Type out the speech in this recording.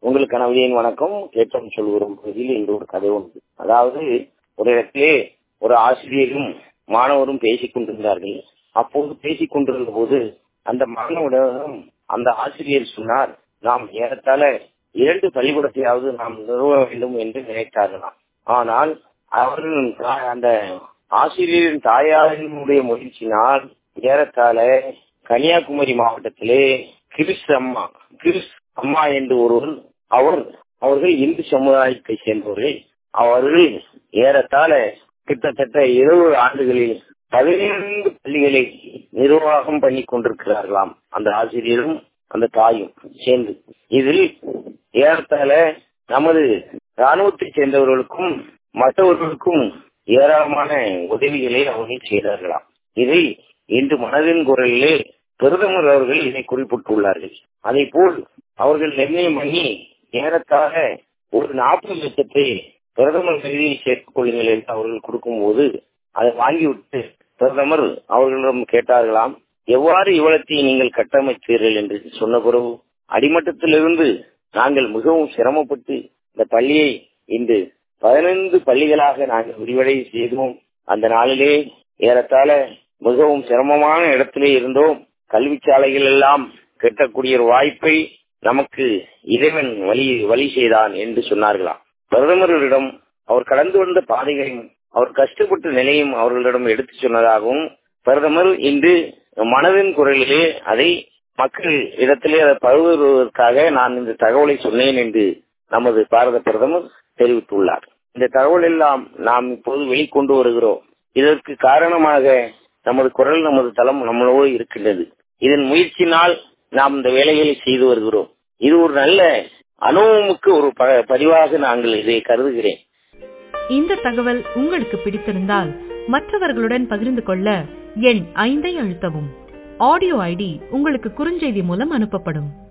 உங்களுக்கு நவீன் வணக்கம் கேட்டம் சொல்கிறோம் பகுதியில் இன்று ஒரு கதை உண்டு அதாவது ஒரு இடத்திலே ஒரு ஆசிரியரும் மாணவரும் பேசிக் கொண்டிருந்தார்கள் அப்போது பேசிக் கொண்டிருந்த போது அந்த மாணவனிடம் அந்த ஆசிரியர் சொன்னார் நாம் ஏறத்தாழ இரண்டு பள்ளிக்கூடத்தையாவது நாம் நிறுவ வேண்டும் என்று நினைத்தார்களாம் ஆனால் அவர்கள் அந்த ஆசிரியரின் தாயாரினுடைய முயற்சினால் ஏறத்தாழ கன்னியாகுமரி மாவட்டத்திலே கிறிஸ் அம்மா கிறிஸ் அம்மா என்று ஒருவர் அவர் அவர்கள் இந்து சமுதாயத்தை சேர்ந்தவர்கள் அவர்கள் ஏறத்தாழ கிட்டத்தட்ட இருபது ஆண்டுகளில் பதினைந்து பள்ளிகளை நிர்வாகம் பண்ணி கொண்டிருக்கிறார்களாம் அந்த ஆசிரியரும் அந்த தாயும் சேர்ந்து இதில் ஏறத்தாழ நமது ராணுவத்தை சேர்ந்தவர்களுக்கும் மற்றவர்களுக்கும் ஏராளமான உதவிகளை அவர்கள் செய்தார்களாம் இதை இன்று மனதின் குரலிலே பிரதமர் அவர்கள் இதை குறிப்பிட்டுள்ளார்கள் அதே போல் அவர்கள் நிர்ணயம் பண்ணி ஏறத்தாழ ஒரு நாற்பது லட்சத்தை பிரதமர் நிதியில் சேர்த்துக் கொள்ளுங்கள் என்று அவர்கள் கொடுக்கும் போது அதை வாங்கிவிட்டு பிரதமர் அவர்களிடம் கேட்டார்களாம் எவ்வாறு இவ்வளத்தை நீங்கள் கட்டமைத்தீர்கள் என்று சொன்ன பிறகு அடிமட்டத்திலிருந்து நாங்கள் மிகவும் சிரமப்பட்டு இந்த பள்ளியை இன்று பதினைந்து பள்ளிகளாக நாங்கள் விரிவடை செய்தோம் அந்த நாளிலே ஏறத்தாழ மிகவும் சிரமமான இடத்திலே இருந்தோம் கல்வி சாலைகள் எல்லாம் கட்டக்கூடிய ஒரு வாய்ப்பை நமக்கு இறைவன் வழி வழி செய்தான் என்று சொன்னார்களாம் பிரதமரிடம் அவர் கடந்து வந்த பாதைகளையும் அவர் கஷ்டப்பட்ட நிலையும் அவர்களிடம் எடுத்து சொன்னதாகவும் பிரதமர் இன்று மனதின் குரலிலே அதை மக்கள் இடத்திலே அதை பகிர்வதற்காக நான் இந்த தகவலை சொன்னேன் என்று நமது பாரத பிரதமர் தெரிவித்துள்ளார் இந்த தகவல் எல்லாம் நாம் இப்போது வெளிக்கொண்டு வருகிறோம் இதற்கு காரணமாக நமது குரல் நமது தளம் நம்மளோடு இருக்கின்றது இதன் முயற்சினால் நாம் இந்த வேலைகளை செய்து வருகிறோம் இது ஒரு நல்ல அனுபவமுக்கு ஒரு பதிவாக நாங்கள் இதை கருதுகிறேன் இந்த தகவல் உங்களுக்கு பிடித்திருந்தால் மற்றவர்களுடன் பகிர்ந்து கொள்ள எண் ஐந்தை அழுத்தவும் ஆடியோ ஐடி உங்களுக்கு குறுஞ்செய்தி மூலம் அனுப்பப்படும்